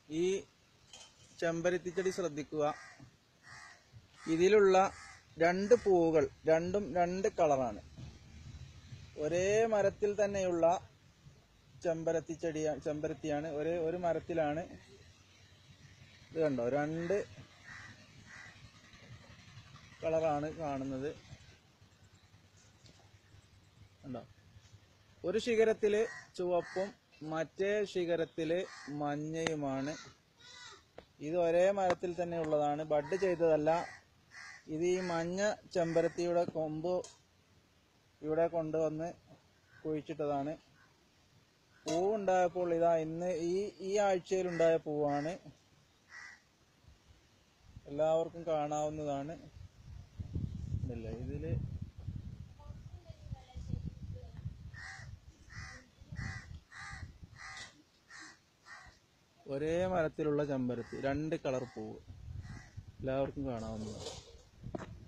ഈ ചെമ്പരത്തിച്ചെടി ശ്രദ്ധിക്കുക ഇതിലുള്ള രണ്ട് പൂവുകൾ രണ്ടും രണ്ട് കളറാണ് ഒരേ മരത്തിൽ തന്നെയുള്ള ചെമ്പരത്തി ചെടിയാണ് ചെമ്പരത്തിയാണ് ഒരേ ഒരു മരത്തിലാണ് ഇത് കണ്ടോ രണ്ട് കളറാണ് കാണുന്നത് കണ്ടോ ഒരു ശിഖരത്തില് ചുവപ്പും മറ്റേ ശിഖരത്തില് മഞ്ഞയുമാണ് ഇത് ഒരേ മരത്തിൽ തന്നെ ഉള്ളതാണ് ബഡ് ചെയ്തതല്ല ഇത് ഈ മഞ്ഞ ചെമ്പരത്തിയുടെ കൊമ്പ് ഇവിടെ കൊണ്ടുവന്ന് കുഴിച്ചിട്ടതാണ് പൂവുണ്ടായപ്പോൾ ഇതാ ഇന്ന് ഈ ഈ ആഴ്ചയിൽ ഉണ്ടായ പൂവാണ് എല്ലാവർക്കും കാണാവുന്നതാണ് ഇല്ല ഇതില് ഒരേ മരത്തിലുള്ള ചെമ്പരത്തി രണ്ട് കളർ പൂവ് എല്ലാവർക്കും കാണാവുന്നതാണ്